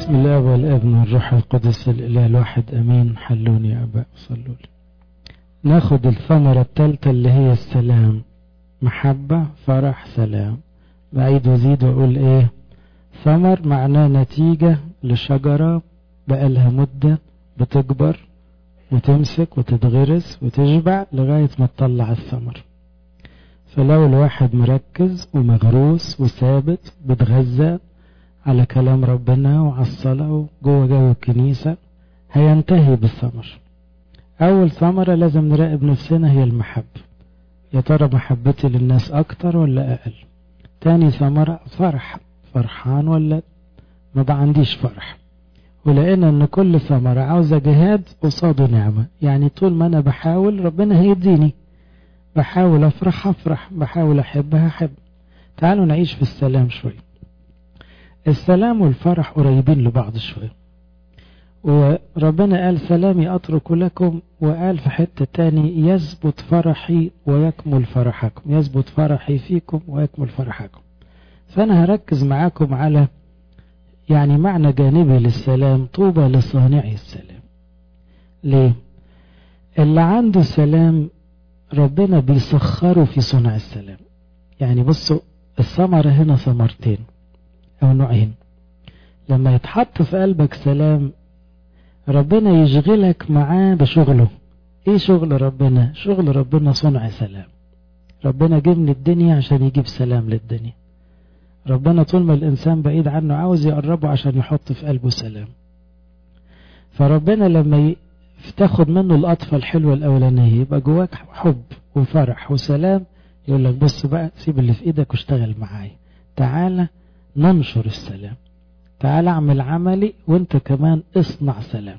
بسم الله والابن والروح القدس الاله الواحد امين حلوني يا اباء صلوا لي ناخد الثمرة الثالثة اللي هي السلام محبة فرح سلام بعيد وزيد واقول ايه ثمر معناه نتيجة لشجرة بقالها مدة بتكبر وتمسك وتتغرس وتشبع لغاية ما تطلع الثمر فلو الواحد مركز ومغروس وثابت بتغذى على كلام ربنا وعلى الصلاة وجوه جو الكنيسة هينتهي بالثمر أول ثمرة لازم نراقب نفسنا هي المحبة يا ترى محبتي للناس أكتر ولا أقل تاني ثمرة فرح فرحان ولا ما بقى عنديش فرح ولقينا ان كل ثمرة عاوزة جهاد قصاده نعمة يعني طول ما انا بحاول ربنا هيديني بحاول افرح افرح بحاول احبها احب تعالوا نعيش في السلام شوية السلام والفرح قريبين لبعض شوية وربنا قال سلامي أترك لكم وقال في حتة تاني يثبت فرحي ويكمل فرحكم يثبت فرحي فيكم ويكمل فرحكم فأنا هركز معاكم على يعني معنى جانبي للسلام طوبى لصانعي السلام ليه اللي عنده سلام ربنا بيسخره في صنع السلام يعني بصوا الثمرة هنا ثمرتين أو نوعين لما يتحط في قلبك سلام ربنا يشغلك معاه بشغله ايه شغل ربنا شغل ربنا صنع سلام ربنا جه من الدنيا عشان يجيب سلام للدنيا ربنا طول ما الإنسان بعيد عنه عاوز يقربه عشان يحط في قلبه سلام فربنا لما تاخد منه القطفة الحلوة الأولانية يبقى جواك حب وفرح وسلام يقول لك بص بقى سيب اللي في ايدك واشتغل معايا تعالى ننشر السلام تعال اعمل عملي وانت كمان اصنع سلام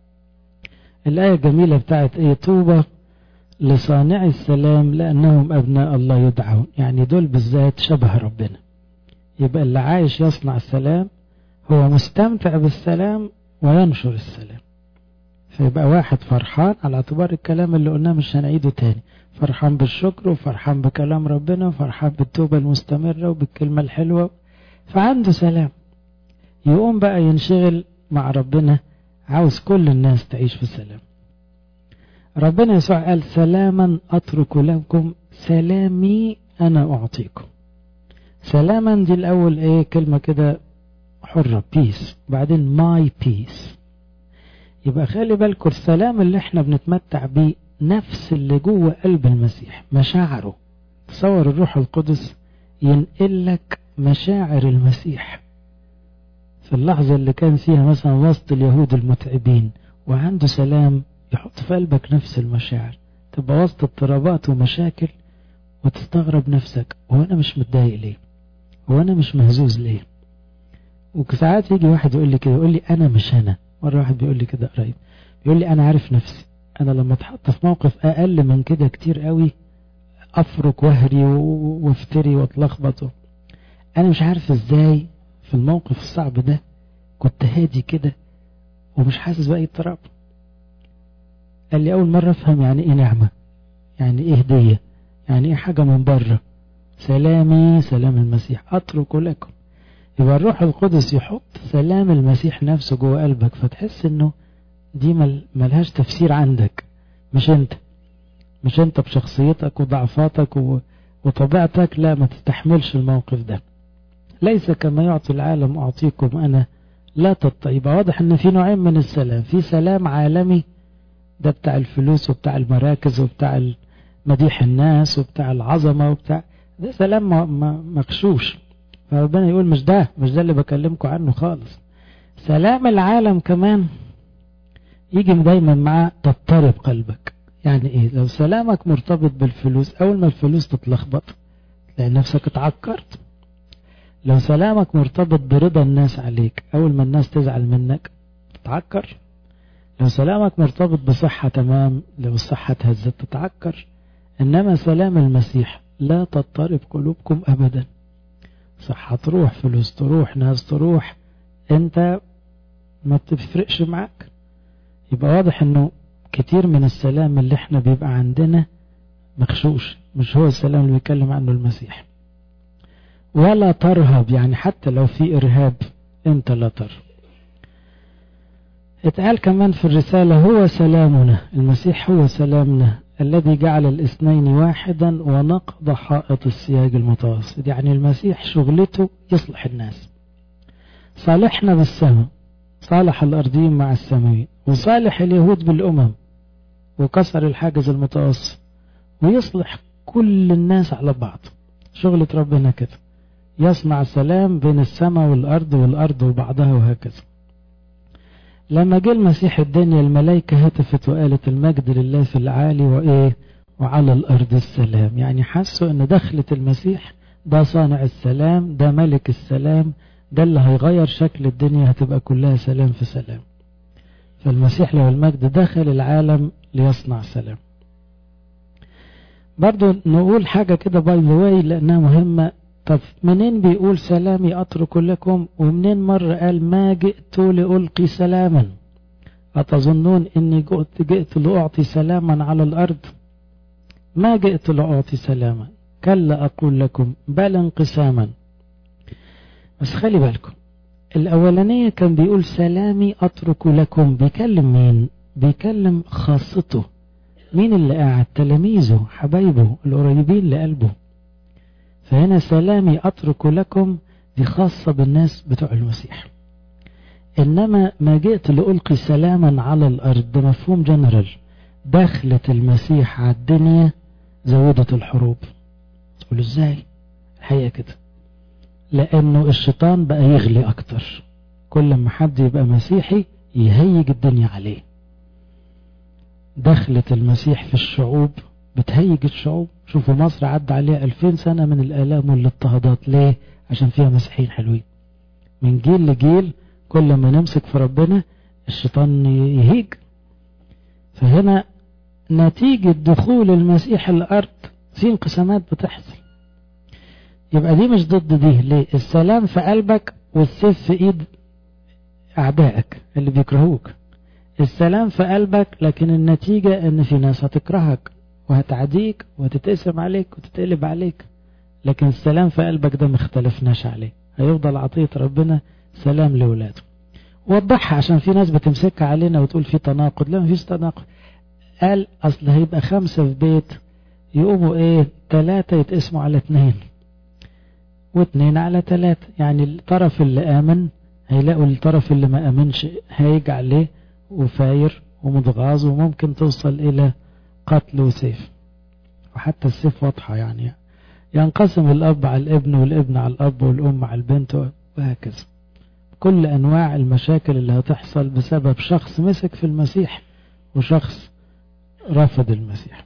الآية الجميلة بتاعت ايه طوبى لصانع السلام لأنهم أبناء الله يدعون يعني دول بالذات شبه ربنا يبقى اللي عايش يصنع السلام هو مستمتع بالسلام وينشر السلام فيبقى واحد فرحان على اعتبار الكلام اللي قلناه مش هنعيده تاني فرحان بالشكر وفرحان بكلام ربنا وفرحان بالتوبة المستمرة وبالكلمة الحلوة فعنده سلام يقوم بقى ينشغل مع ربنا عاوز كل الناس تعيش في سلام ربنا يسوع قال سلاما أترك لكم سلامي أنا أعطيكم سلاما دي الأول إيه كلمة كده حرة بيس بعدين ماي بيس يبقى خلي بالكم السلام اللي احنا بنتمتع بيه نفس اللي جوه قلب المسيح مشاعره تصور الروح القدس ينقل لك مشاعر المسيح في اللحظة اللي كان فيها مثلا وسط اليهود المتعبين وعنده سلام يحط في قلبك نفس المشاعر تبقى وسط اضطرابات ومشاكل وتستغرب نفسك هو انا مش متضايق ليه هو انا مش مهزوز ليه وساعات يجي واحد يقول لي كده يقول لي انا مش انا مرة واحد بيقول لي كده قريب بيقول لي انا عارف نفسي انا لما اتحط في موقف اقل من كده كتير قوي افرك وهري وافتري واتلخبط انا مش عارف ازاي في الموقف الصعب ده كنت هادي كده ومش حاسس بأي اضطراب قال لي أول مرة أفهم يعني إيه نعمة يعني إيه هدية يعني إيه حاجة من بره سلامي سلام المسيح أترك لكم يبقى الروح القدس يحط سلام المسيح نفسه جوه قلبك فتحس إنه دي مل ملهاش تفسير عندك مش أنت مش أنت بشخصيتك وضعفاتك وطبيعتك لا ما تستحملش الموقف ده ليس كما يعطي العالم أعطيكم أنا لا تطيب يبقى واضح ان في نوعين من السلام في سلام عالمي ده بتاع الفلوس وبتاع المراكز وبتاع مديح الناس وبتاع العظمة وبتاع ده سلام مغشوش فربنا يقول مش ده مش ده اللي بكلمكم عنه خالص سلام العالم كمان يجي دايما مع تضطرب قلبك يعني ايه لو سلامك مرتبط بالفلوس اول ما الفلوس تتلخبط تلاقي نفسك اتعكرت لو سلامك مرتبط برضا الناس عليك أول ما الناس تزعل منك تتعكر لو سلامك مرتبط بصحة تمام لو الصحة تهزت تتعكر إنما سلام المسيح لا تضطرب قلوبكم أبدا صحة تروح فلوس تروح ناس تروح أنت ما بتفرقش معاك يبقى واضح إنه كتير من السلام اللي احنا بيبقى عندنا مخشوش مش هو السلام اللي بيتكلم عنه المسيح ولا ترهب يعني حتى لو في إرهاب أنت لا ترهب اتقال كمان في الرسالة هو سلامنا المسيح هو سلامنا الذي جعل الاثنين واحدا ونقض حائط السياج المتوسط يعني المسيح شغلته يصلح الناس صالحنا بالسماء صالح الأرضين مع السماويين وصالح اليهود بالأمم وكسر الحاجز المتوسط ويصلح كل الناس على بعض شغلة ربنا كده يصنع سلام بين السماء والأرض والأرض وبعضها وهكذا لما جه المسيح الدنيا الملائكة هتفت وقالت المجد لله في العالي وإيه وعلى الأرض السلام يعني حسوا أن دخلة المسيح ده صانع السلام ده ملك السلام ده اللي هيغير شكل الدنيا هتبقى كلها سلام في سلام فالمسيح له المجد دخل العالم ليصنع سلام برضو نقول حاجة كده باي ذا واي لأنها مهمة طب منين بيقول سلامي أترك لكم ومنين مرة قال ما جئت لألقي سلاما أتظنون إني جئت, جئت لأعطي سلاما على الأرض ما جئت لأعطي سلاما كلا أقول لكم بل انقساما بس خلي بالكم الأولانية كان بيقول سلامي أترك لكم بيكلم مين بيكلم خاصته مين اللي قاعد تلاميذه حبايبه القريبين لقلبه فهنا سلامي أترك لكم دي خاصة بالناس بتوع المسيح إنما ما جئت لألقي سلاما على الأرض ده مفهوم جنرال دخلة المسيح على الدنيا زودت الحروب تقولوا ازاي الحقيقة كده لأنه الشيطان بقى يغلي أكتر كل ما حد يبقى مسيحي يهيج الدنيا عليه دخلة المسيح في الشعوب بتهيج الشعوب شوفوا مصر عدى عليها ألفين سنة من الآلام والاضطهادات ليه عشان فيها مسيحيين حلوين من جيل لجيل كل ما نمسك في ربنا الشيطان يهيج فهنا نتيجة دخول المسيح الأرض في انقسامات بتحصل يبقى دي مش ضد دي ليه السلام في قلبك والسيف في ايد اعدائك اللي بيكرهوك السلام في قلبك لكن النتيجة ان في ناس هتكرهك وهتعديك وهتتقسم عليك وتتقلب عليك لكن السلام في قلبك ده مختلفناش عليه هيفضل عطية ربنا سلام لولاده وضحها عشان في ناس بتمسكها علينا وتقول في تناقض لا مفيش تناقض قال اصل هيبقى خمسة في بيت يقوموا ايه ثلاثة يتقسموا على اثنين واثنين على ثلاثة يعني الطرف اللي آمن هيلاقوا الطرف اللي ما آمنش هيجي عليه وفاير ومتغاظ وممكن توصل إلى قتل وسيف وحتى السيف واضحة يعني ينقسم الأب على الابن والابن على الأب والأم على البنت وهكذا كل أنواع المشاكل اللي هتحصل بسبب شخص مسك في المسيح وشخص رفض المسيح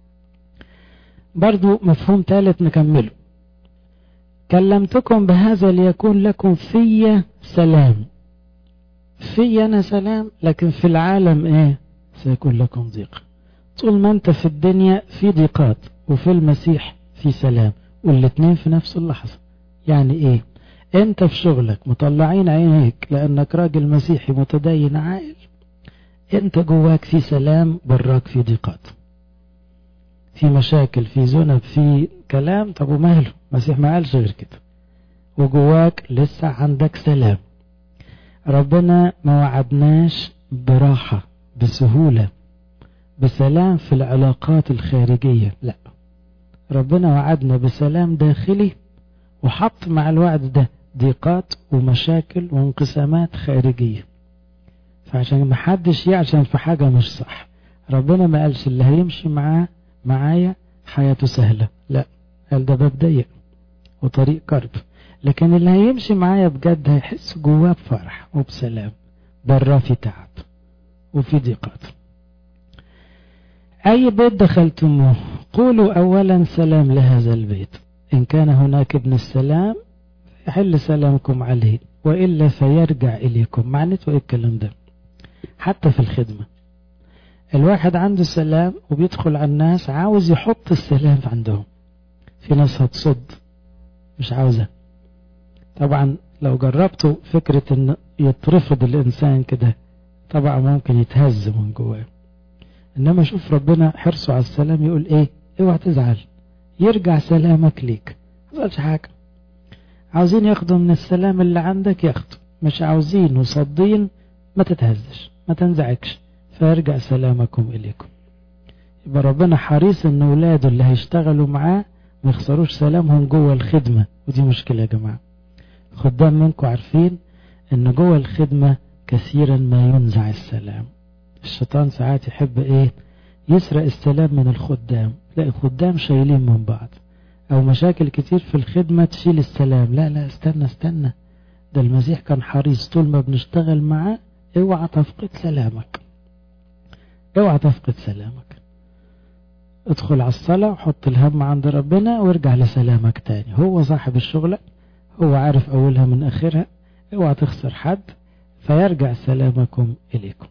برضو مفهوم ثالث نكمله كلمتكم بهذا ليكون لكم في سلام في أنا سلام لكن في العالم إيه سيكون لكم ضيق طول ما أنت في الدنيا في ضيقات وفي المسيح في سلام والاتنين في نفس اللحظة يعني إيه أنت في شغلك مطلعين عينيك لأنك راجل مسيحي متدين عاقل أنت جواك في سلام براك في ضيقات في مشاكل في ذنب في كلام طب وماله المسيح ما قالش غير كده وجواك لسه عندك سلام ربنا ما وعدناش براحة بسهولة بسلام في العلاقات الخارجية لا ربنا وعدنا بسلام داخلي وحط مع الوعد ده ضيقات ومشاكل وانقسامات خارجية فعشان ما حدش يعشم في حاجة مش صح ربنا ما قالش اللي هيمشي معاه معايا حياته سهلة لا قال ده باب ضيق وطريق كرب لكن اللي هيمشي معايا بجد هيحس جواه بفرح وبسلام براه في تعب وفي ضيقات أي بيت دخلتموه قولوا أولا سلام لهذا البيت إن كان هناك ابن السلام يحل سلامكم عليه وإلا فيرجع إليكم معناته إيه الكلام ده حتى في الخدمة الواحد عنده سلام وبيدخل على الناس عاوز يحط السلام عندهم في ناس هتصد مش عاوزة طبعا لو جربتوا فكرة ان يترفض الانسان كده طبعا ممكن يتهز من جواه انما شوف ربنا حرصه على السلام يقول ايه اوعى تزعل يرجع سلامك ليك ما حاجة عاوزين ياخدوا من السلام اللي عندك ياخدوا مش عاوزين وصادين ما تتهزش ما تنزعجش فيرجع سلامكم إليكم يبقى ربنا حريص ان ولاده اللي هيشتغلوا معاه ما يخسروش سلامهم جوه الخدمة ودي مشكلة يا جماعة خدام منكم عارفين ان جوه الخدمة كثيرا ما ينزع السلام الشيطان ساعات يحب ايه يسرق السلام من الخدام لا الخدام شايلين من بعض او مشاكل كتير في الخدمة تشيل السلام لا لا استنى استنى ده المسيح كان حريص طول ما بنشتغل معاه اوعى تفقد سلامك اوعى تفقد سلامك ادخل على الصلاة وحط الهم عند ربنا وارجع لسلامك تاني هو صاحب الشغلة هو عارف أولها من آخرها اوعى تخسر حد فيرجع سلامكم إليكم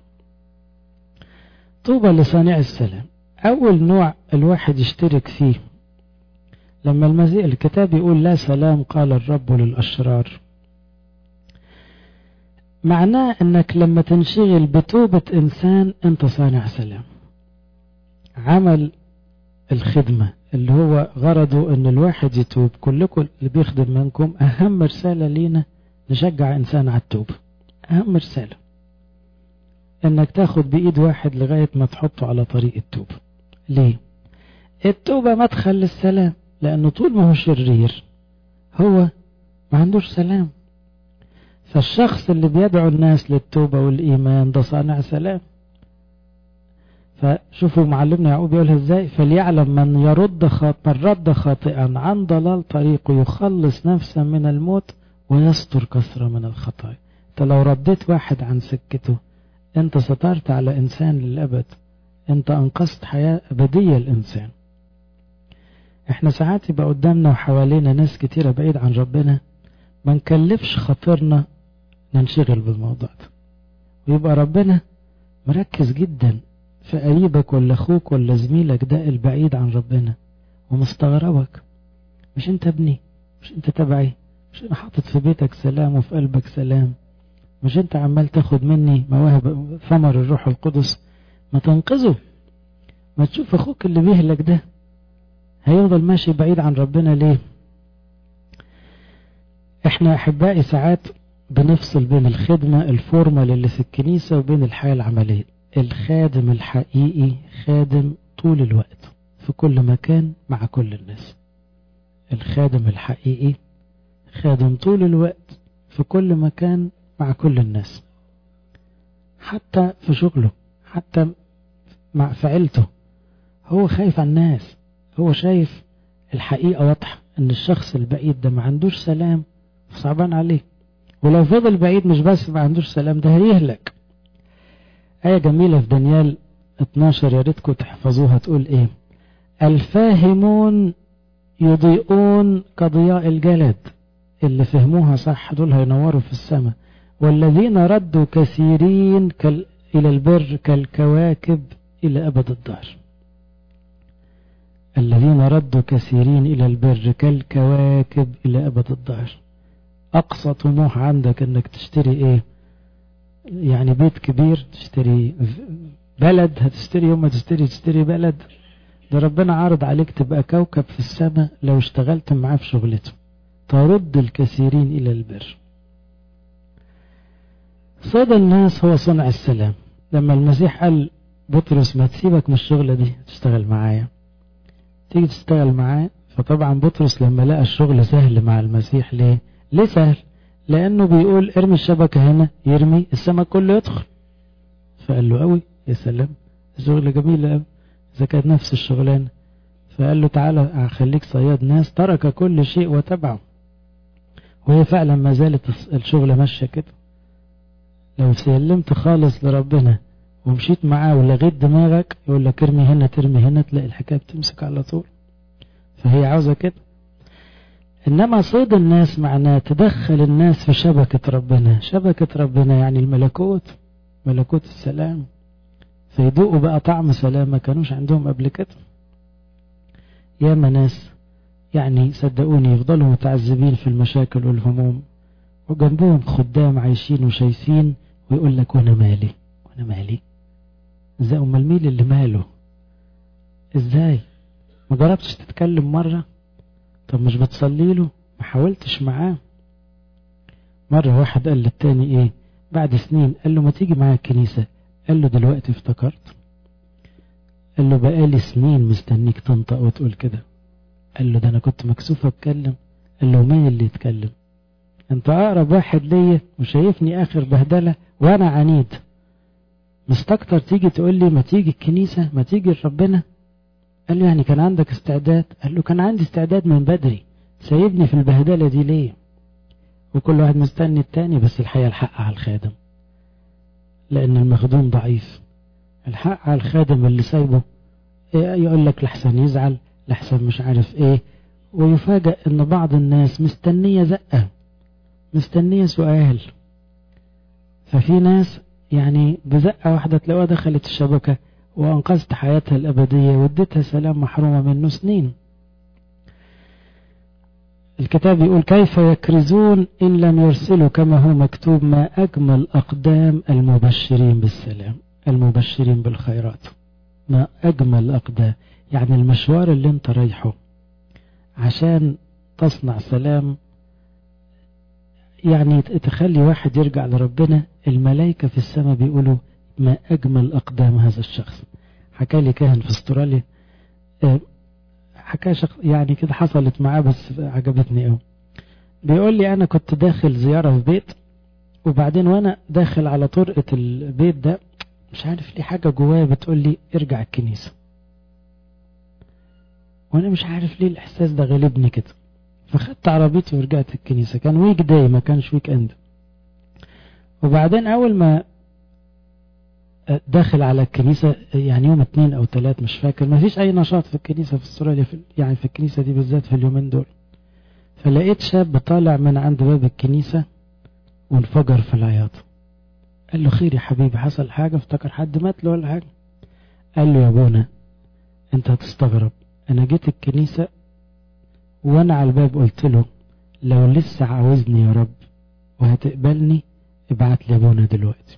طوبى لصانع السلام أول نوع الواحد يشترك فيه لما المزيء الكتاب يقول لا سلام قال الرب للأشرار معناه انك لما تنشغل بتوبة انسان انت صانع سلام عمل الخدمة اللي هو غرضه ان الواحد يتوب كلكم اللي بيخدم منكم اهم رسالة لينا نشجع انسان على التوبة اهم رسالة انك تاخد بايد واحد لغاية ما تحطه على طريق التوبة ليه التوبة مدخل للسلام لانه طول ما هو شرير هو ما عندوش سلام فالشخص اللي بيدعو الناس للتوبة والإيمان ده صانع سلام فشوفوا معلمنا يعقوب يقولها ازاي فليعلم من يرد خاط من رد خاطئا عن ضلال طريقه يخلص نفسا من الموت ويستر كثرة من الخطايا انت لو رديت واحد عن سكته انت سترت على انسان للابد انت انقذت حياة ابدية الانسان احنا ساعات يبقى قدامنا وحوالينا ناس كتيرة بعيد عن ربنا ما نكلفش خاطرنا ننشغل بالموضوع ده ويبقى ربنا مركز جدا في قريبك ولا اخوك ولا زميلك ده البعيد عن ربنا ومستغربك مش انت ابني مش انت تبعي مش انا حاطط في بيتك سلام وفي قلبك سلام مش انت عمال تاخد مني مواهب ثمر الروح القدس ما تنقذه ما تشوف اخوك اللي بيهلك ده هيفضل ماشي بعيد عن ربنا ليه احنا احبائي ساعات بنفصل بين الخدمة الفورمال اللي في الكنيسة وبين الحياة العملية الخادم الحقيقي خادم طول الوقت في كل مكان مع كل الناس الخادم الحقيقي خادم طول الوقت في كل مكان مع كل الناس حتى في شغله حتى مع في عيلته هو خايف على الناس هو شايف الحقيقة واضحة ان الشخص البعيد ده ما عندوش سلام صعبان عليه ولو فضل بعيد مش بس ما عندوش سلام ده هيهلك آية جميلة في دانيال 12 يا ريتكم تحفظوها تقول ايه الفاهمون يضيئون كضياء الجلد اللي فهموها صح دول هينوروا في السماء والذين ردوا كثيرين كال... إلى البر كالكواكب إلى أبد الدار الذين ردوا كثيرين إلى البر كالكواكب إلى أبد الدار أقصى طموح عندك أنك تشتري إيه يعني بيت كبير تشتري بلد هتشتري يوم ما تشتري تشتري بلد ده ربنا عارض عليك تبقى كوكب في السماء لو اشتغلت معاه في شغلته ترد الكثيرين إلى البر صيد الناس هو صنع السلام لما المسيح قال بطرس ما تسيبك من الشغلة دي تشتغل معايا تيجي تشتغل معاه فطبعا بطرس لما لقى الشغل سهل مع المسيح ليه ليه سهل لانه بيقول ارمي الشبكة هنا يرمي السمك كله يدخل فقال له قوي يا سلام الشغل جميل قوي اذا كانت نفس الشغلانة فقال له تعالى اخليك صياد ناس ترك كل شيء وتبعه وهي فعلا ما زالت الشغلة ماشية كده لو سلمت خالص لربنا ومشيت معاه ولغيت دماغك يقول لك ارمي هنا ترمي هنا تلاقي الحكاية بتمسك على طول فهي عاوزة كده إنما صيد الناس معناه تدخل الناس في شبكة ربنا شبكة ربنا يعني الملكوت ملكوت السلام فيدوقوا بقى طعم سلام ما كانوش عندهم قبل كده ياما ناس يعني صدقوني يفضلوا متعذبين في المشاكل والهموم وجنبهم خدام عايشين وشايفين ويقول لك وانا مالي وانا مالي ازاي امال مين اللي ماله ازاي ما جربتش تتكلم مرة طب مش بتصلي له ما حاولتش معاه مرة واحد قال للتاني ايه بعد سنين قال له ما تيجي معايا الكنيسة قال له دلوقتي افتكرت قال له بقالي سنين مستنيك تنطق وتقول كده قال له ده انا كنت مكسوف اتكلم قال له مين اللي يتكلم انت اقرب واحد ليا وشايفني اخر بهدلة وانا عنيد مستكتر تيجي تقول لي ما تيجي الكنيسة ما تيجي لربنا قال له يعني كان عندك استعداد قال له كان عندي استعداد من بدري سايبني في البهدلة دي ليه وكل واحد مستني التاني بس الحقيقة الحق على الخادم لأن المخدوم ضعيف الحق على الخادم اللي سايبه يقول لك لحسن يزعل لحسن مش عارف ايه ويفاجأ ان بعض الناس مستنية زقة مستنية سؤال ففي ناس يعني بزقة واحدة تلاقوها دخلت الشبكة وأنقذت حياتها الأبدية واديتها سلام محرومة منه سنين الكتاب يقول كيف يكرزون إن لم يرسلوا كما هو مكتوب ما أجمل أقدام المبشرين بالسلام المبشرين بالخيرات ما أجمل أقدام يعني المشوار اللي انت رايحه عشان تصنع سلام يعني تخلي واحد يرجع لربنا الملائكة في السماء بيقولوا ما أجمل أقدام هذا الشخص حكى لي كاهن في استراليا حكى شخص يعني كده حصلت معاه بس عجبتني قوي بيقول لي أنا كنت داخل زيارة في بيت وبعدين وأنا داخل على طرقة البيت ده مش عارف ليه حاجة جوايا بتقول لي ارجع الكنيسة وأنا مش عارف ليه الإحساس ده غالبني كده فخدت عربيتي ورجعت الكنيسة كان ويك داي ما كانش ويك اند وبعدين اول ما داخل على الكنيسة يعني يوم اتنين او تلات مش فاكر ما فيش اي نشاط في الكنيسة في استراليا في يعني في الكنيسة دي بالذات في اليومين دول فلقيت شاب طالع من عند باب الكنيسة وانفجر في العياط قال له خير يا حبيبي حصل حاجة افتكر حد مات له ولا حاجة قال له يا ابونا انت هتستغرب انا جيت الكنيسة وانا على الباب قلت له لو لسه عاوزني يا رب وهتقبلني ابعت لي ابونا دلوقتي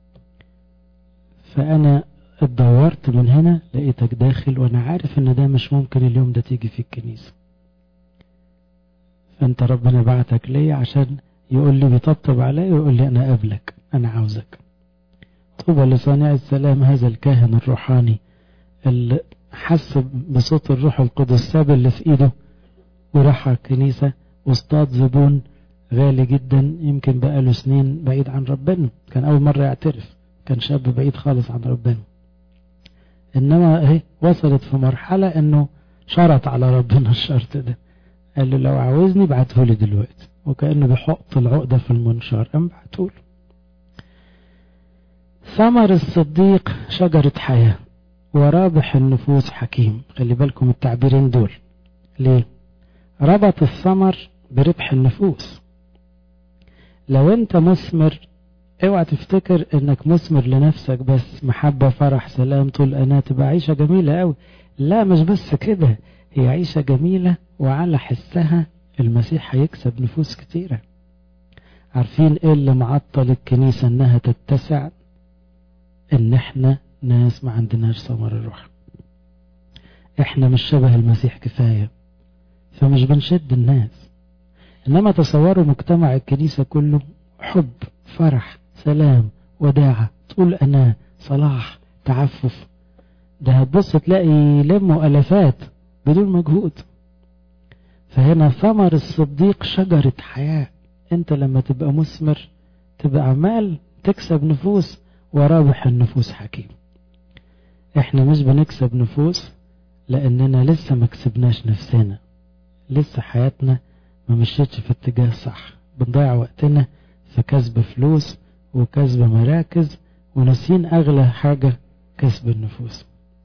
فانا اتدورت من هنا لقيتك داخل وانا عارف ان ده مش ممكن اليوم ده تيجي في الكنيسة فانت ربنا بعتك ليا عشان يقول لي بيطبطب عليا ويقول لي انا قابلك انا عاوزك طوبى لصانع السلام هذا الكاهن الروحاني اللي حس بصوت الروح القدس ساب اللي في ايده وراح على الكنيسة واصطاد زبون غالي جدا يمكن بقاله سنين بعيد عن ربنا كان أول مرة يعترف كان شاب بعيد خالص عن ربنا إنما اهي وصلت في مرحلة إنه شرط على ربنا الشرط ده قال له لو عاوزني بعته لي دلوقتي وكأنه بيحط العقدة في المنشار قام بعته له ثمر الصديق شجرة حياة ورابح النفوس حكيم خلي بالكم التعبيرين دول ليه ربط الثمر بربح النفوس لو انت مثمر اوعى تفتكر انك مثمر لنفسك بس محبة فرح سلام طول انا تبقى عيشة جميلة قوي لا مش بس كده هي عيشة جميلة وعلى حسها المسيح هيكسب نفوس كتيرة عارفين ايه اللي معطل الكنيسة انها تتسع ان احنا ناس ما عندناش ثمر الروح احنا مش شبه المسيح كفايه فمش بنشد الناس انما تصوروا مجتمع الكنيسة كله حب فرح سلام وداعة تقول انا صلاح تعفف ده هتبص تلاقي لموا الافات بدون مجهود فهنا ثمر الصديق شجرة حياة انت لما تبقى مثمر تبقى عمال تكسب نفوس ورابح النفوس حكيم احنا مش بنكسب نفوس لاننا لسه ما كسبناش نفسنا لسه حياتنا ما مشيتش في اتجاه صح بنضيع وقتنا في كسب فلوس وكسب مراكز وناسين أغلى حاجة كسب النفوس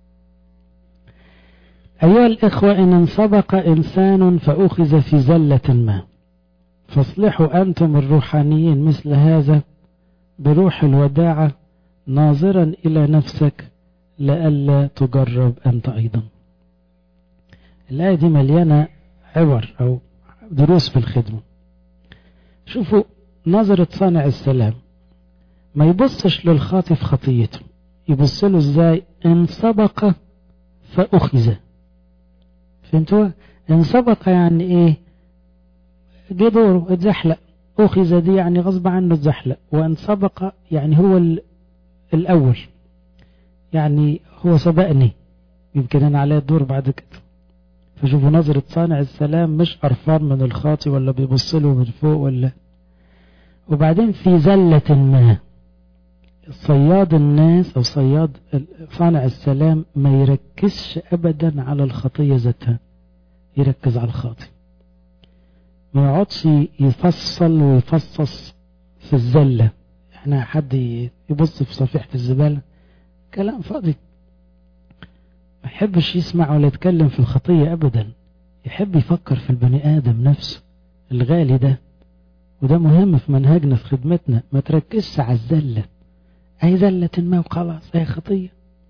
أيها الإخوة إن انسبق إنسان فأخذ في زلة ما فاصلحوا أنتم الروحانيين مثل هذا بروح الوداعة ناظرا إلى نفسك لئلا تجرب أنت أيضا الآية دي مليانة عبر أو دروس في الخدمة شوفوا نظرة صانع السلام ما يبصش للخاطي في خطيته يبص له ازاي ان سبق فأخذ فهمتوا ان سبق يعني ايه جه دوره اتزحلق أخذ دي يعني غصب عنه اتزحلق وان سبق يعني هو الأول يعني هو سبقني يمكن أنا عليه الدور بعد كده فشوفوا نظرة صانع السلام مش قرفان من الخاطي ولا بيبص له من فوق ولا وبعدين في زلة ما صياد الناس أو صياد صانع السلام ما يركزش أبدا على الخطية ذاتها يركز على الخاطي ما يقعدش يفصل ويفصص في الزلة احنا حد يبص في صفيحة الزبالة كلام فاضي ما يحبش يسمع ولا يتكلم في الخطية أبدا يحب يفكر في البني آدم نفسه الغالي ده وده مهم في منهجنا في خدمتنا ما تركزش على الزلة أي زلة ما وخلاص أي خطية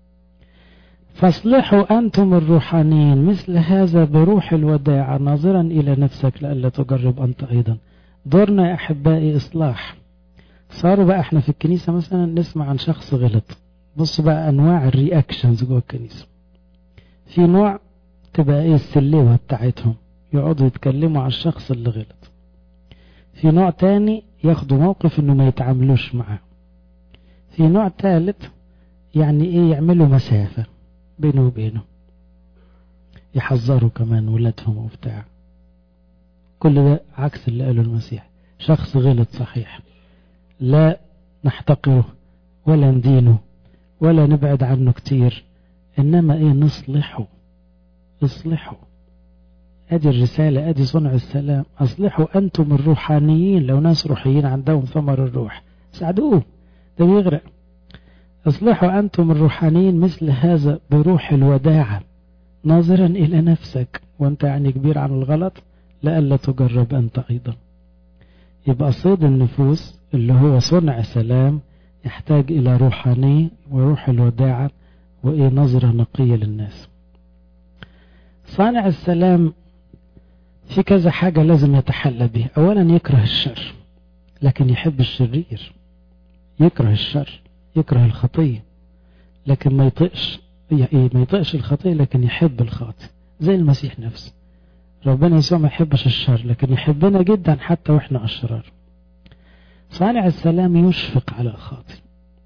فاصلحوا أنتم الروحانيين مثل هذا بروح الوداع ناظرا إلى نفسك لألا تجرب أنت أيضا دورنا يا أحبائي إصلاح صاروا بقى احنا في الكنيسة مثلا نسمع عن شخص غلط بص بقى أنواع الرياكشنز جوه الكنيسة في نوع تبقى ايه السلوة بتاعتهم يقعدوا يتكلموا على الشخص اللي غلط في نوع تاني ياخدوا موقف انه ما يتعاملوش معاه في نوع ثالث يعني ايه يعملوا مسافة بينه وبينه يحذروا كمان ولادهم وبتاع كل ده عكس اللي قاله المسيح شخص غلط صحيح لا نحتقره ولا ندينه ولا نبعد عنه كتير انما ايه نصلحه اصلحوا ادي الرسالة ادي صنع السلام اصلحوا انتم الروحانيين لو ناس روحيين عندهم ثمر الروح ساعدوه ده بيغرق اصلحوا انتم الروحانيين مثل هذا بروح الوداعة ناظرا الى نفسك وانت يعني كبير عن الغلط لألا تجرب انت ايضا يبقى صيد النفوس اللي هو صنع سلام يحتاج الى روحاني وروح الوداعة وايه نظرة نقية للناس صانع السلام في كذا حاجة لازم يتحلى بها أولا يكره الشر لكن يحب الشرير يكره الشر يكره الخطية لكن ما يطقش يعني ما يطقش الخطية لكن يحب الخاطئ زي المسيح نفسه ربنا يسوع ما يحبش الشر لكن يحبنا جدا حتى واحنا أشرار صانع السلام يشفق على الخاطئ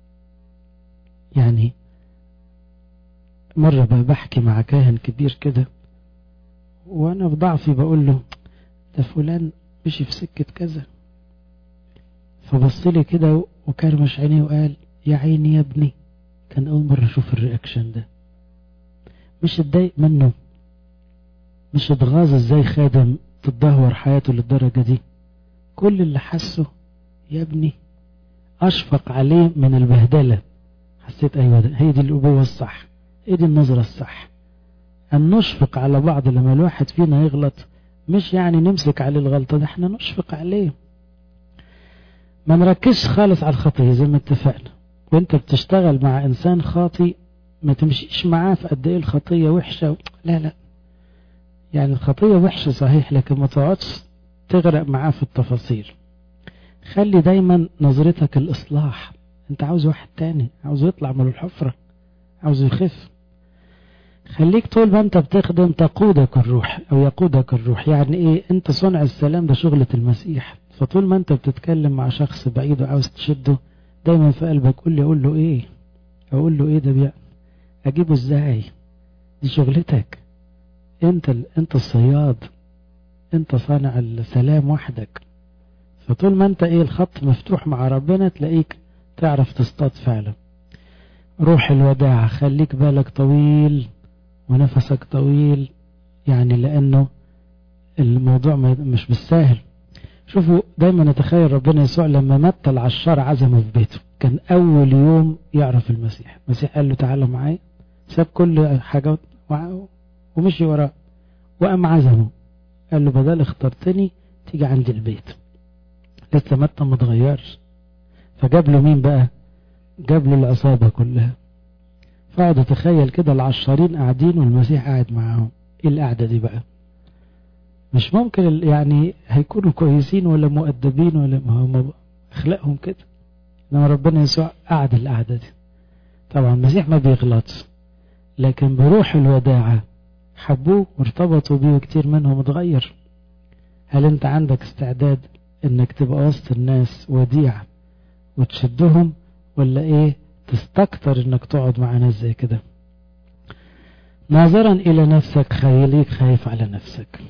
يعني مرة بحكي مع كاهن كبير كده وانا بضعفي بقول له ده فلان مشي في سكة كذا فبص لي كده وكرمش عينيه وقال يا عيني يا ابني كان اول مرة اشوف الرياكشن ده مش اتضايق منه مش اتغاظ ازاي خادم تتدهور حياته للدرجة دي كل اللي حسه يا ابني اشفق عليه من البهدلة حسيت ايوه ده هي دي الابوة الصح هي دي النظرة الصح أن نشفق على بعض لما الواحد فينا يغلط مش يعني نمسك عليه الغلطة ده احنا نشفق عليه ما نركزش خالص على الخطية زي ما اتفقنا وانت بتشتغل مع انسان خاطي ما تمشيش معاه في قد ايه الخطية وحشة لا لا يعني الخطية وحشة صحيح لكن ما تقعدش تغرق معاه في التفاصيل خلي دايما نظرتك الإصلاح انت عاوز واحد تاني عاوز يطلع من الحفرة عاوز يخف خليك طول ما انت بتخدم تقودك الروح او يقودك الروح يعني ايه انت صنع السلام ده شغلة المسيح فطول ما انت بتتكلم مع شخص بعيد وعاوز تشده دايما في قلبك قول لي اقول له ايه اقول له ايه ده بيع اجيبه ازاي دي شغلتك انت ال... انت الصياد انت صانع السلام وحدك فطول ما انت ايه الخط مفتوح مع ربنا تلاقيك تعرف تصطاد فعلا روح الوداع خليك بالك طويل ونفسك طويل يعني لأنه الموضوع مش بالساهل شوفوا دايما نتخيل ربنا يسوع لما مت العشار عزمه في بيته كان أول يوم يعرف المسيح المسيح قال له تعالى معايا ساب كل حاجة ومشي وراه وقام عزمه قال له بدل اخترتني تيجي عندي البيت لسه متى ما اتغيرش فجاب له مين بقى جاب له العصابة كلها فاقعد اتخيل كده العشارين قاعدين والمسيح قاعد معاهم ايه القعده دي بقى مش ممكن يعني هيكونوا كويسين ولا مؤدبين ولا ما هم اخلاقهم كده انما ربنا يسوع قعد القعده دي طبعا المسيح ما بيغلطش لكن بروح الوداعه حبوه وارتبطوا بيه كتير منهم اتغير هل انت عندك استعداد انك تبقى وسط الناس وديع وتشدهم ولا ايه تستكتر انك تقعد مع ناس زي كده ناظرا الى نفسك خليك خايف على نفسك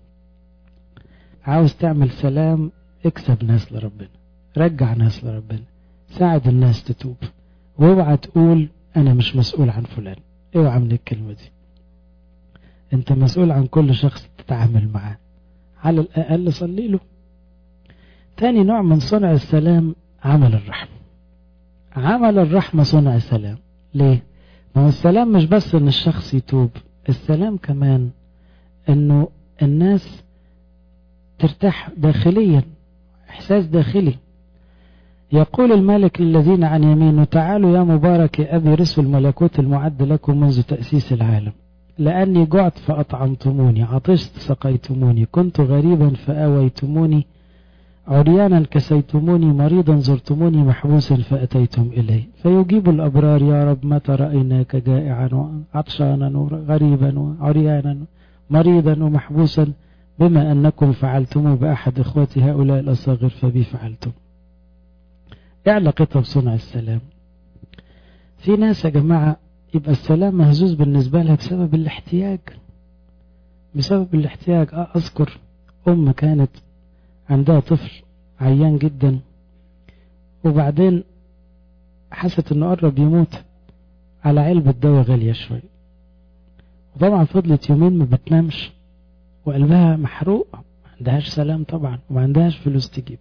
عاوز تعمل سلام اكسب ناس لربنا رجع ناس لربنا ساعد الناس تتوب واوعى تقول انا مش مسؤول عن فلان اوعى من الكلمة دي انت مسؤول عن كل شخص تتعامل معاه على الاقل صلي له تاني نوع من صنع السلام عمل الرحمة عمل الرحمة صنع سلام ليه ما هو السلام مش بس ان الشخص يتوب السلام كمان انه الناس ترتاح داخليا احساس داخلي يقول الملك للذين عن يمينه تعالوا يا مبارك يا أبي رسل الملكوت المعد لكم منذ تأسيس العالم لأني جعت فأطعمتموني عطشت سقيتموني كنت غريبا فآويتموني عريانا كسيتموني مريضا زرتموني محبوسا فأتيتم إلي فيجيب الأبرار يا رب متى رأيناك جائعا وعطشانا وغريبا وعريانا مريضا ومحبوسا بما أنكم فعلتم بأحد إخوتي هؤلاء الأصاغر فبي فعلتم ايه علاقتها بصنع السلام في ناس يا جماعة يبقى السلام مهزوز بالنسبة لها بسبب الاحتياج بسبب الاحتياج أذكر أم كانت عندها طفل عيان جدا وبعدين حست انه قرب يموت على علبة دواء غالية شوية وطبعا فضلت يومين ما بتنامش وقلبها محروق ما عندهاش سلام طبعا وما عندهاش فلوس تجيب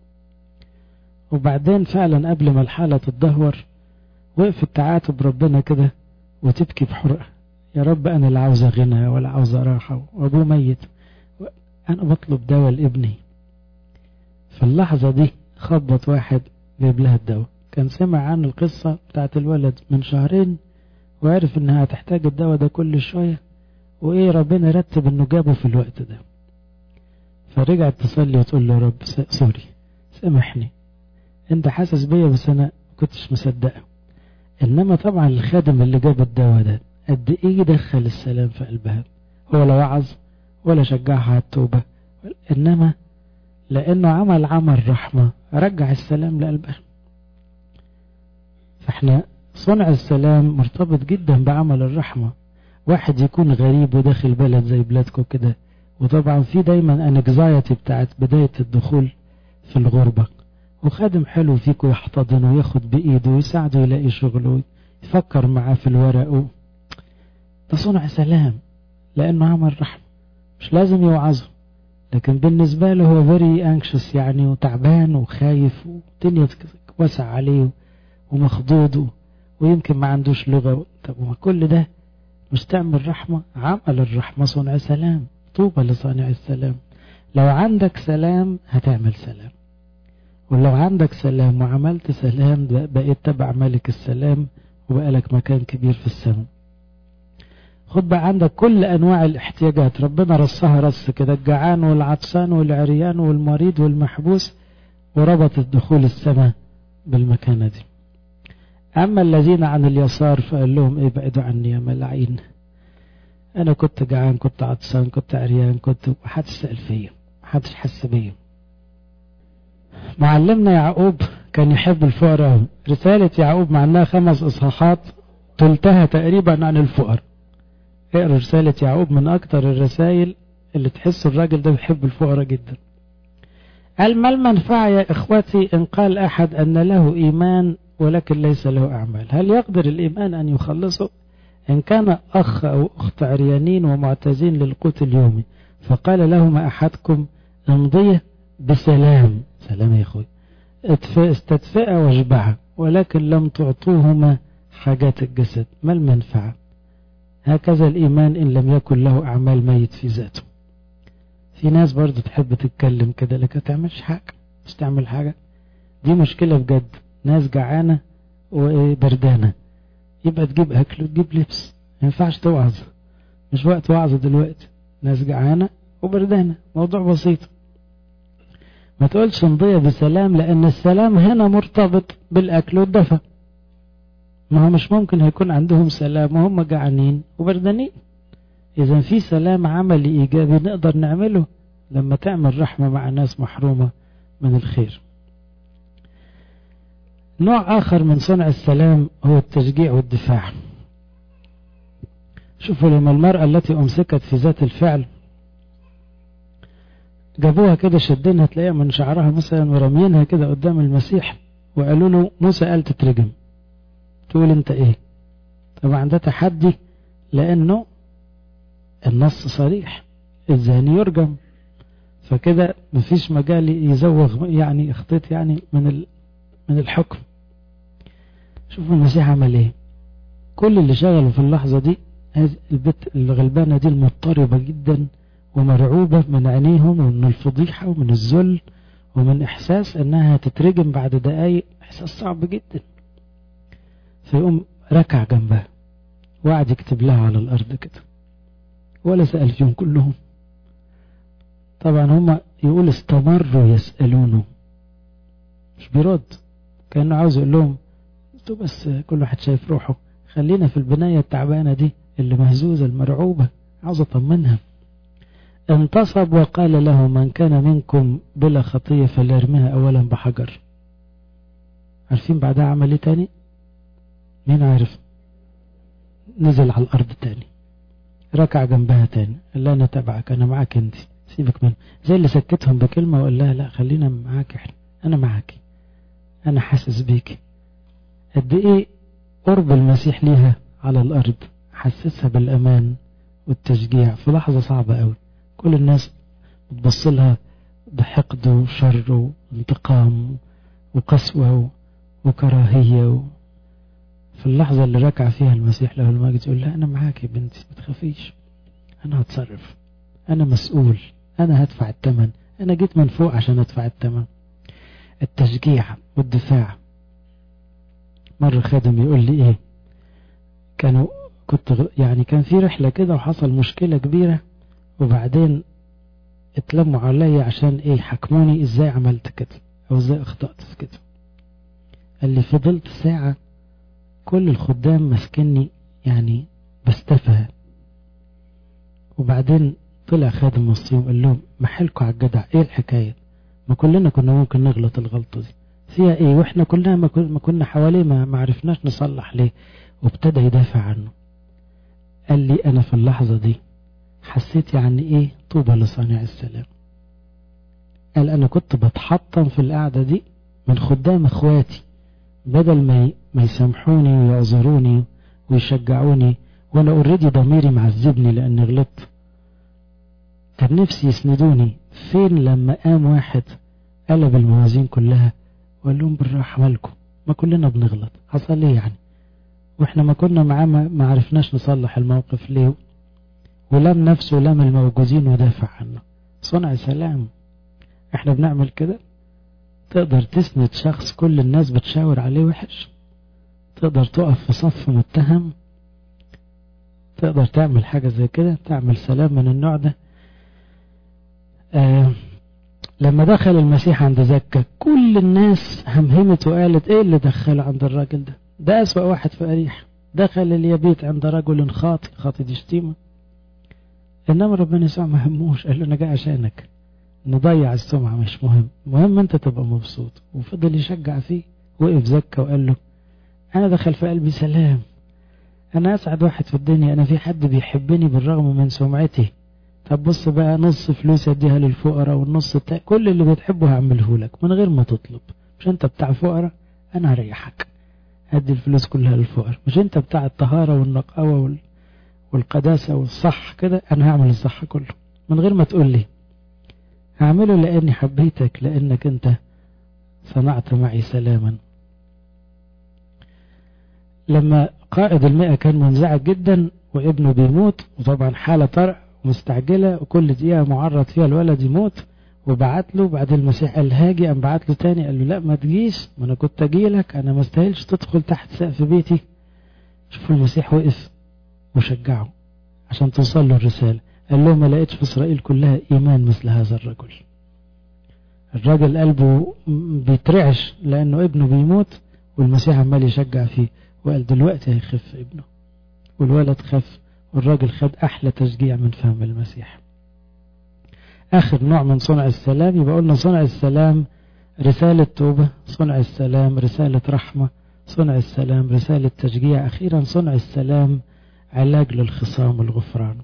وبعدين فعلا قبل ما الحالة تتدهور وقفت تعاتب ربنا كده وتبكي بحرقة يا رب أنا لا عاوزة غنى ولا عاوزة راحة وأبوه ميت أنا بطلب دواء لابني في اللحظة دي خبط واحد جايب لها الدواء كان سمع عن القصة بتاعت الولد من شهرين وعرف انها هتحتاج الدواء ده كل شوية وايه ربنا رتب انه جابه في الوقت ده فرجعت تصلي وتقول له يا رب سوري سامحني انت حاسس بيا بس انا كنتش مصدقه انما طبعا الخادم اللي جاب الدواء ده قد ايه دخل السلام في قلبها هو لا وعظ ولا شجعها على التوبة انما لانه عمل عمل رحمة رجع السلام لقلبها فاحنا صنع السلام مرتبط جدا بعمل الرحمة واحد يكون غريب وداخل بلد زي بلادكم كده وطبعا في دايما انكزايتي بتاعت بداية الدخول في الغربة وخادم حلو فيكم يحتضنه وياخد بإيده ويساعده يلاقي شغله يفكر معاه في الورق ده صنع سلام لأنه عمل رحمة مش لازم يوعظه لكن بالنسبة له هو very anxious يعني وتعبان وخايف والدنيا وسع عليه ومخضوض ويمكن ما عندوش لغة طب وما كل ده مش تعمل رحمة عمل الرحمة صنع سلام طوبى لصانع السلام لو عندك سلام هتعمل سلام ولو عندك سلام وعملت سلام بقيت تبع ملك السلام وبقالك مكان كبير في السماء خد بقى عندك كل انواع الاحتياجات ربنا رصها رص كده الجعان والعطسان والعريان والمريض والمحبوس وربط الدخول السماء بالمكانة دي اما الذين عن اليسار فقال لهم ايه بعدوا عني يا ملاعين انا كنت جعان كنت عطسان كنت عريان كنت محدش سأل فيا محدش حس بيا معلمنا يعقوب كان يحب الفقراء رسالة يعقوب مع انها خمس اصحاحات تلتها تقريبا عن الفقراء اقرا رسالة يعقوب من اكتر الرسائل اللي تحس الراجل ده بيحب الفقراء جدا قال ما المنفعة يا اخوتي ان قال احد ان له ايمان ولكن ليس له اعمال هل يقدر الايمان ان يخلصه ان كان اخ او اخت عريانين ومعتزين للقوت اليومي فقال لهما احدكم امضيه بسلام سلام يا اخوي استدفئ واشبع ولكن لم تعطوهما حاجات الجسد ما المنفعة هكذا الإيمان إن لم يكن له أعمال ميت في ذاته في ناس برضو تحب تتكلم كده لك تعملش حاجة مش تعمل حاجة دي مشكلة بجد ناس جعانة وبردانة يبقى تجيب أكل وتجيب لبس ما ينفعش توعظ مش وقت وعظ دلوقتي ناس جعانة وبردانة موضوع بسيط ما تقولش نضيع بسلام لأن السلام هنا مرتبط بالأكل والدفى ما هو مش ممكن هيكون عندهم سلام وهم جعانين وبردانين إذا في سلام عملي إيجابي نقدر نعمله لما تعمل رحمة مع ناس محرومة من الخير نوع آخر من صنع السلام هو التشجيع والدفاع شوفوا لما المرأة التي أمسكت في ذات الفعل جابوها كده شدينها تلاقيها من شعرها مثلا ورمينها كده قدام المسيح وقالوا له موسى قال تترجم تقول انت ايه طبعا ده تحدي لانه النص صريح الزاني يرجم فكده مفيش مجال يزوغ يعني اخطيت يعني من من الحكم شوفوا المسيح عمل ايه كل اللي شغله في اللحظة دي هذه البت الغلبانة دي المضطربة جدا ومرعوبة من عينيهم ومن الفضيحة ومن الذل ومن إحساس أنها تترجم بعد دقايق إحساس صعب جدا فيقوم ركع جنبها وقعد يكتب لها على الأرض كده ولا سأل فيهم كلهم طبعا هم يقول استمروا يسألونه مش بيرد كأنه عاوز يقول لهم انتوا بس كل واحد شايف روحه خلينا في البناية التعبانة دي اللي مهزوزة المرعوبة عاوز أطمنها انتصب وقال له من كان منكم بلا خطية فليرميها أولا بحجر عارفين بعدها عمل ايه تاني مين عارف نزل على الأرض تاني ركع جنبها تاني قال لها أنا تبعك أنا معاك أنت سيبك منه زي اللي سكتهم بكلمة وقال لها لا خلينا معاك احنا أنا معاك أنا حاسس بيك قد إيه قرب المسيح ليها على الأرض حسسها بالأمان والتشجيع في لحظة صعبة قوي كل الناس بتبص لها بحقد وشر وانتقام وقسوة وكراهية في اللحظة اللي ركع فيها المسيح له المجد يقول لها أنا معاك يا بنتي ما تخافيش أنا هتصرف أنا مسؤول أنا هدفع الثمن أنا جيت من فوق عشان أدفع الثمن التشجيع والدفاع مرة خادم يقول لي إيه كانوا كنت يعني كان في رحلة كده وحصل مشكلة كبيرة وبعدين اتلموا عليا عشان ايه حكموني ازاي عملت كده او ازاي اخطأت في كده قال لي فضلت ساعة كل الخدام ماسكني يعني بستفها وبعدين طلع خادم وسطيهم قال لهم محلكوا على الجدع ايه الحكاية ما كلنا كنا ممكن نغلط الغلطة دي فيها ايه واحنا كلنا ما كنا حواليه ما معرفناش نصلح ليه وابتدى يدافع عنه قال لي انا في اللحظة دي حسيت يعني ايه طوبى لصانع السلام قال انا كنت بتحطم في القعدة دي من خدام اخواتي بدل ما ما يسامحوني ويعذروني ويشجعوني وانا اوريدي ضميري معذبني لاني غلطت كان نفسي يسندوني فين لما قام واحد قلب الموازين كلها وقال لهم بالراحة مالكم ما كلنا بنغلط حصل ايه يعني واحنا ما كنا معاه ما عرفناش نصلح الموقف ليه ولم نفسه لم الموجودين ودافع عنه صنع سلام احنا بنعمل كده تقدر تسند شخص كل الناس بتشاور عليه وحش تقدر تقف في صف متهم تقدر تعمل حاجة زي كده تعمل سلام من النوع ده آه لما دخل المسيح عند زكا كل الناس همهمت وقالت ايه اللي دخله عند الراجل ده ده أسوأ واحد في أريح دخل اليبيت عند رجل خاطئ خاطئ دي شتيمة إنما ربنا يسوع ما هموش قال له أنا جاي عشانك نضيع السمعة مش مهم المهم أنت تبقى مبسوط وفضل يشجع فيه وقف زكا وقال له أنا دخل في قلبي سلام أنا أسعد واحد في الدنيا أنا في حد بيحبني بالرغم من سمعتي طب بص بقى نص فلوس اديها للفقراء والنص التاني كل اللي بتحبه هعمله لك من غير ما تطلب مش انت بتاع فقراء انا هريحك هدي الفلوس كلها للفقراء مش انت بتاع الطهارة والنقاوة والقداسة والصح كده انا هعمل الصح كله من غير ما تقول لي هعمله لاني حبيتك لانك انت صنعت معي سلاما لما قائد المئة كان منزعج جدا وابنه بيموت وطبعا حالة طرق مستعجلة وكل دقيقة معرض فيها الولد يموت وبعت له بعد المسيح قال هاجي قام بعت له تاني قال له لا ما تجيش ما انا كنت اجي لك انا ما استاهلش تدخل تحت سقف بيتي شوفوا المسيح وقف وشجعه عشان توصل له الرسالة قال له ما لقيتش في اسرائيل كلها ايمان مثل هذا الرجل الراجل قلبه بيترعش لانه ابنه بيموت والمسيح عمال يشجع فيه وقال دلوقتي هيخف ابنه والولد خف والراجل خد احلى تشجيع من فهم المسيح اخر نوع من صنع السلام يبقى قلنا صنع السلام رسالة توبة صنع السلام رسالة رحمة صنع السلام رسالة تشجيع أخيرا صنع السلام علاج للخصام والغفران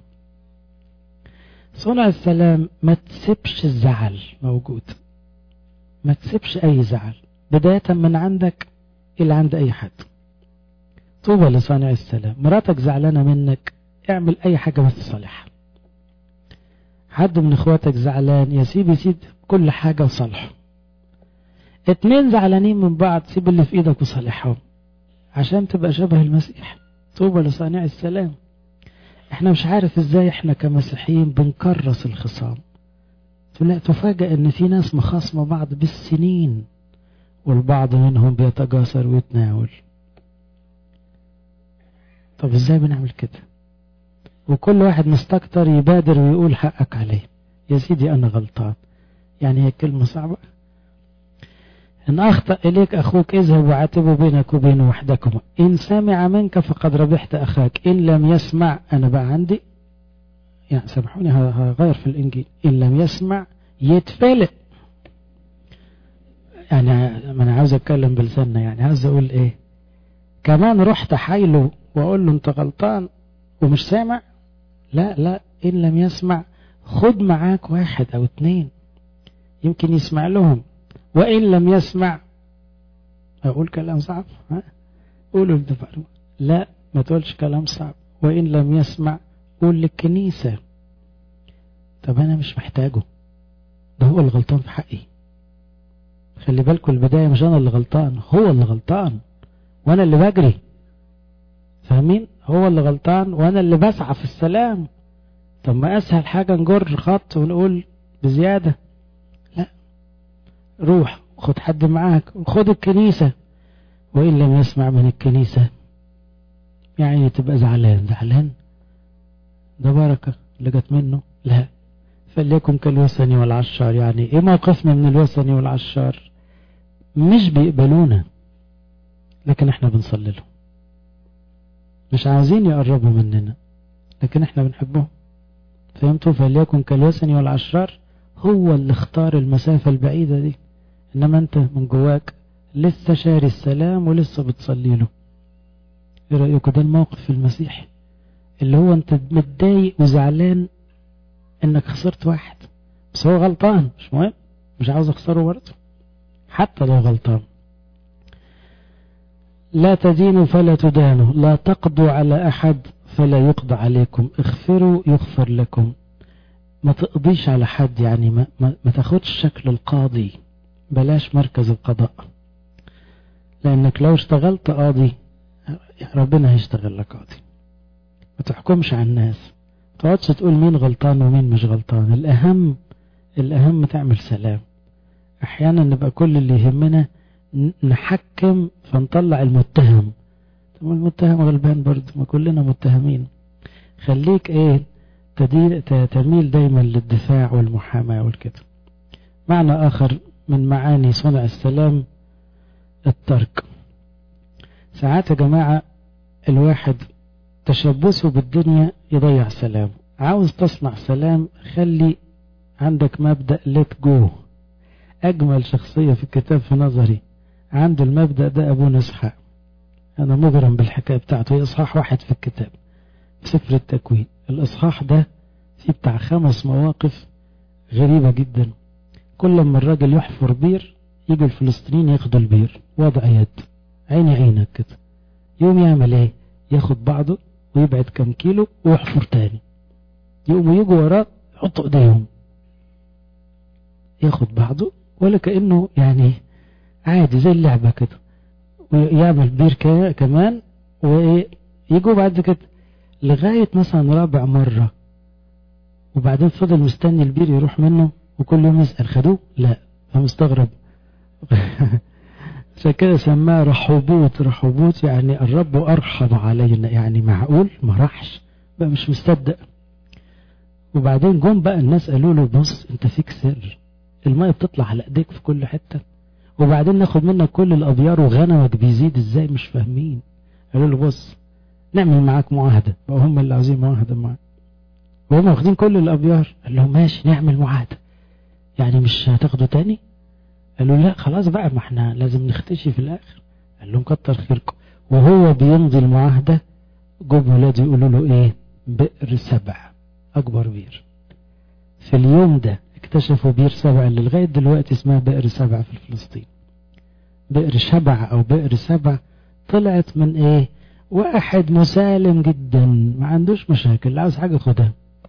صنع السلام ما تسيبش الزعل موجود ما تسيبش أي زعل بداية من عندك إلى عند أي حد طوبى لصانع السلام مراتك زعلانة منك اعمل أي حاجة بس صالحها حد من اخواتك زعلان يا سيدي سيد كل حاجة وصالحه اتنين زعلانين من بعض سيب اللي في ايدك وصالحهم عشان تبقى شبه المسيح طوبى لصانع السلام احنا مش عارف ازاي احنا كمسيحيين بنكرس الخصام لا تفاجأ ان في ناس مخاصمة بعض بالسنين والبعض منهم بيتجاسر ويتناول طب ازاي بنعمل كده وكل واحد مستكتر يبادر ويقول حقك عليه يا سيدي انا غلطان يعني هي كلمة صعبة إن أخطأ إليك أخوك اذهب وعاتبه بينك وبينه وحدكما إن سمع منك فقد ربحت أخاك إن لم يسمع أنا بقى عندي يعني سامحوني هغير في الإنجيل إن لم يسمع يتفلق يعني ما أنا عاوز أتكلم بلساننا يعني عاوز أقول إيه كمان رحت حايله وأقول له أنت غلطان ومش سامع لا لا إن لم يسمع خد معاك واحد أو اتنين يمكن يسمع لهم وإن لم يسمع أقول كلام صعب ها؟ قولوا الدفعوا لا ما تقولش كلام صعب وإن لم يسمع قول للكنيسة طب أنا مش محتاجه ده هو اللي غلطان في حقي خلي بالكم البداية مش أنا اللي غلطان هو اللي غلطان وأنا اللي بجري فاهمين هو اللي غلطان وأنا اللي بسعى في السلام طب ما أسهل حاجة نجر خط ونقول بزيادة لا روح خد حد معاك وخد الكنيسة وإن لم يسمع من الكنيسة يعني تبقى زعلان زعلان ده بركة اللي جت منه لا فليكن كالوثني والعشار يعني ايه موقفنا من الوثني والعشار مش بيقبلونا لكن احنا بنصلي لهم مش عاوزين يقربوا مننا لكن احنا بنحبهم فهمتوا فليكن كالوثني والعشار هو اللي اختار المسافة البعيدة دي انما انت من جواك لسه شاري السلام ولسه بتصلي له ايه رأيكم ده الموقف في المسيح اللي هو انت متضايق وزعلان انك خسرت واحد بس هو غلطان مش مهم مش عاوز اخسره برضه حتى لو غلطان لا تدينوا فلا تدانوا لا تقضوا على احد فلا يقضى عليكم اغفروا يغفر لكم ما تقضيش على حد يعني ما, ما, ما تاخدش شكل القاضي بلاش مركز القضاء لانك لو اشتغلت قاضي ربنا هيشتغل لك قاضي ما تحكمش على الناس ما تقعدش تقول مين غلطان ومين مش غلطان الاهم الاهم تعمل سلام احيانا نبقى كل اللي يهمنا نحكم فنطلع المتهم طب المتهم غلبان برضه ما كلنا متهمين خليك ايه تدير تميل دايما للدفاع والمحاماة والكده معنى آخر من معاني صنع السلام الترك ساعات يا جماعة الواحد تشبثه بالدنيا يضيع سلام عاوز تصنع سلام خلي عندك مبدأ let go أجمل شخصية في الكتاب في نظري عنده المبدأ ده أبونا إسحاق أنا مغرم بالحكاية بتاعته هي إصحاح واحد في الكتاب في سفر التكوين الإصحاح ده فيه بتاع خمس مواقف غريبة جدا كل ما الراجل يحفر بير يجي الفلسطينيين ياخدوا البير وضع يد عيني عينك كده يوم يعمل ايه ياخد بعضه ويبعد كم كيلو ويحفر تاني يقوموا يجوا وراه يحطوا ايديهم ياخد بعضه ولا كأنه يعني عادي زي اللعبة كده ويعمل بير كمان ويجوا بعد كده لغاية مثلا رابع مرة وبعدين فضل مستني البير يروح منه وكل يوم يسأل خدوه لا فمستغرب عشان كده سماه رحوبوت رحوبوت يعني الرب أرحب علينا يعني معقول ما راحش بقى مش مصدق وبعدين جم بقى الناس قالوا له بص انت فيك سر المية بتطلع على ايديك في كل حتة وبعدين ناخد منك كل الابيار وغنمك بيزيد ازاي مش فاهمين قالوا له بص نعمل معاك معاهدة وهم اللي عاوزين معاهدة معاك وهم واخدين كل الابيار قال لهم ماشي نعمل معاهدة يعني مش هتاخدوا تاني قالوا لا خلاص بقى ما احنا لازم نختشي في الاخر قال لهم كتر خيركم وهو بيمضي المعاهدة جم ولاده يقولوا له ايه بئر سبع اكبر بير في اليوم ده اكتشفوا بير سبع اللي لغاية دلوقتي اسمها بئر سبع في فلسطين بئر شبع او بئر سبع طلعت من ايه واحد مسالم جدا ما عندوش مشاكل اللي عاوز حاجة خدها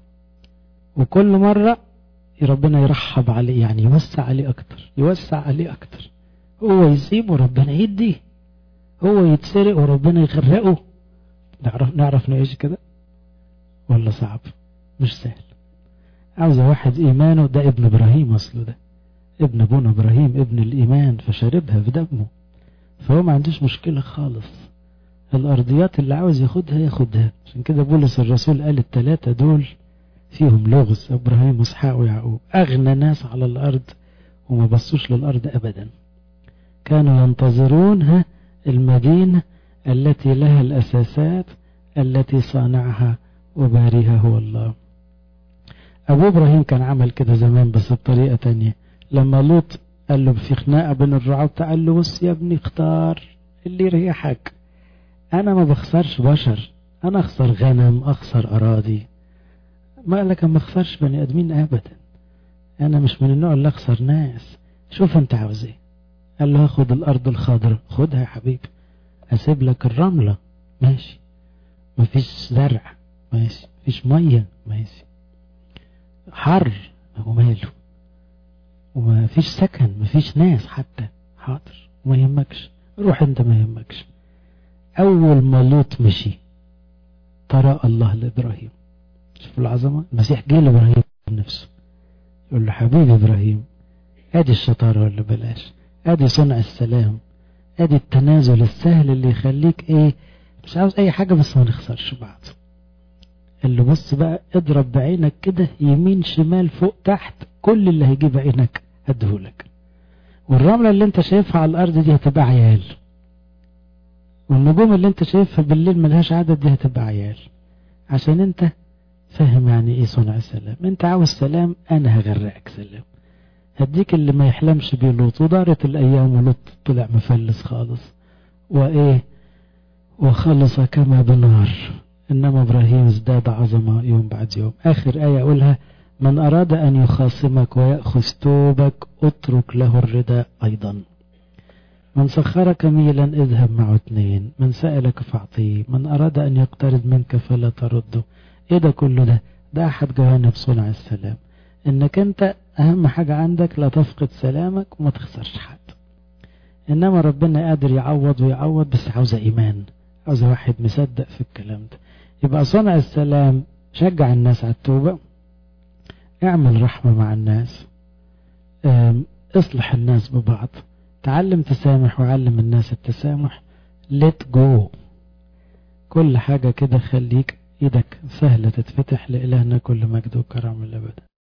وكل مرة ربنا يرحب عليه يعني يوسع عليه اكتر يوسع عليه اكتر هو يسيب وربنا يديه هو يتسرق وربنا يغرقه نعرف نعرف نعيش كده ولا صعب مش سهل عاوز واحد ايمانه ده ابن ابراهيم اصله ده ابن ابونا ابراهيم ابن الايمان فشاربها في دمه فهو ما عندوش مشكلة خالص الارضيات اللي عاوز ياخدها ياخدها عشان كده بولس الرسول قال التلاتة دول فيهم لغز ابراهيم واسحاق ويعقوب اغنى ناس على الارض وما بصوش للارض ابدا كانوا ينتظرونها المدينة التي لها الاساسات التي صانعها وباريها هو الله ابو ابراهيم كان عمل كده زمان بس بطريقة تانية لما لوط قال له في خناقة بين الرعاة قال له بص يا ابني اختار اللي يريحك انا ما بخسرش بشر انا اخسر غنم اخسر اراضي ما قال لك ما اخسرش بني ادمين ابدا انا مش من النوع اللي اخسر ناس شوف انت عاوز ايه قال له هاخد الارض الخضراء خدها يا حبيبي اسيب لك الرملة ماشي مفيش زرع ماشي مفيش مية ماشي حر وماله وما فيش سكن ما فيش ناس حتى حاضر وما يهمكش روح انت ما يهمكش اول ما لوط مشي ترى الله لابراهيم شوف العظمه المسيح جه لابراهيم نفسه يقول له حبيبي ابراهيم ادي الشطاره ولا بلاش ادي صنع السلام ادي التنازل السهل اللي يخليك ايه مش عاوز اي حاجه بس ما نخسرش بعض قال له بص بقى اضرب بعينك كده يمين شمال فوق تحت كل اللي هيجيب عينك هديهولك والرملة اللي انت شايفها على الارض دي هتبقى عيال والنجوم اللي انت شايفها بالليل ملهاش عدد دي هتبقى عيال عشان انت فاهم يعني ايه صنع السلام انت عاوز سلام انا هغرقك سلام هديك اللي ما يحلمش بيه لوط ودارت الايام ولوط طلع مفلس خالص وايه وخلص كما بنار انما ابراهيم ازداد عظمه يوم بعد يوم اخر ايه اقولها من أراد أن يخاصمك ويأخذ توبك اترك له الرداء أيضا من سخرك ميلا اذهب معه اثنين من سألك فاعطيه من أراد أن يقترض منك فلا ترده إيه ده كله ده ده أحد جوانب صنع السلام إنك أنت أهم حاجة عندك لا تفقد سلامك وما تخسرش حد إنما ربنا قادر يعوض ويعوض بس عاوزة إيمان عاوزة واحد مصدق في الكلام ده يبقى صنع السلام شجع الناس على التوبة اعمل رحمة مع الناس اصلح الناس ببعض تعلم تسامح وعلم الناس التسامح let go كل حاجة كده خليك ايدك سهلة تتفتح لإلهنا كل مجد وكرم الأبد